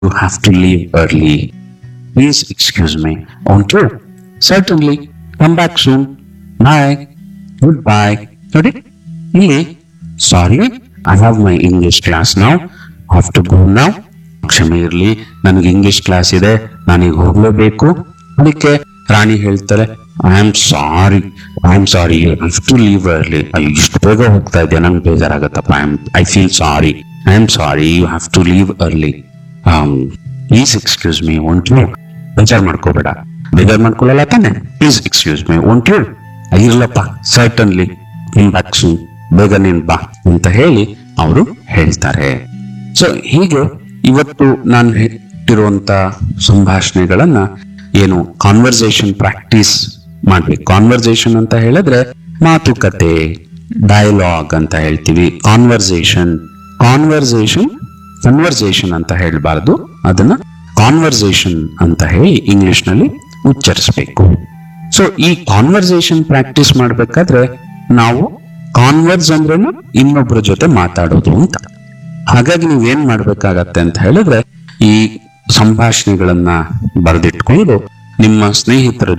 You have to leave early. Please excuse me. Won't you? Certainly. Come back soon. Bye. Goodbye. ನೋಡಿ ಇಲ್ಲಿ sorry I have my English class ನಾವು have to go ನಾವು ಕ್ಷಮೆ ಇರಲಿ ನನಗೆ English class ಇದೆ ನಾನೀಗ ಹೋಗ್ಲೇಬೇಕು ಅದಕ್ಕೆ ರಾಣಿ ಹೇಳ್ತಾರೆ I am sorry I am sorry have to leave early ಇಷ್ಟು ಬೇಗ ಹೋಗ್ತಾ ಇದ್ದೆ ನಂಗೆ ಬೇಜಾರಾಗತ್ತಪ್ಪ I am I feel sorry I am sorry you have to leave early please excuse me won't you ಬೇಜಾರ್ ಮಾಡ್ಕೋಬೇಡ ಬೇಜಾರ್ ಮಾಡ್ಕೊಳ್ಳಲ್ಲ ತಾನೆ please excuse me won't you ಇರ್ಲಪ್ಪ ಸರ್ಟನ್ಲಿ ನಿನ್ ಬ್ಯಾಕ್ ಸೂನ್ ಬೇಗ ನೀನ್ ಬಾ ಅಂತ ಹೇಳಿ ಅವರು ಹೇಳ್ತಾರೆ ಸೊ ಹೀಗೆ ಇವತ್ತು ನಾನು ಇಟ್ಟಿರುವಂತ ಸಂಭಾಷಣೆಗಳನ್ನ ಏನು ಕಾನ್ವರ್ಸೇಷನ್ ಪ್ರಾಕ್ಟೀಸ್ ಮಾಡ್ಬೇಕು ಕಾನ್ವರ್ಸೇಷನ್ ಅಂತ ಹೇಳಿದ್ರೆ ಮಾತುಕತೆ ಡಯಲಾಗ್ ಅಂತ ಹೇಳ್ತೀವಿ ಕಾನ್ವರ್ಸೇಷನ್ ಕಾನ್ವರ್ಸೇಷನ್ ಕನ್ವರ್ಸೇಷನ್ ಅಂತ ಹೇಳಬಾರ್ದು ಅದನ್ನ ಕಾನ್ವರ್ಸೇಷನ್ ಅಂತ ಹೇಳಿ ಇಂಗ್ಲಿಷ್ ನಲ್ಲಿ ಉಚ್ಚರಿಸಬೇಕು ಸೊ ಈ ಕಾನ್ವರ್ಸೇಷನ್ ಪ್ರಾಕ್ಟೀಸ್ ಮಾಡ್ಬೇಕಾದ್ರೆ ನಾವು ಕಾನ್ವರ್ಸ್ ಅಂದ್ರೇನು ಇನ್ನೊಬ್ಬರ ಜೊತೆ ಮಾತಾಡೋದು ಅಂತ ಹಾಗಾಗಿ ನೀವೇನ್ ಮಾಡ್ಬೇಕಾಗತ್ತೆ ಅಂತ ಹೇಳಿದ್ರೆ ಈ ಸಂಭಾಷಣೆಗಳನ್ನ ಬರೆದಿಟ್ಕೊಂಡು ನಿಮ್ಮ ಸ್ನೇಹಿತರ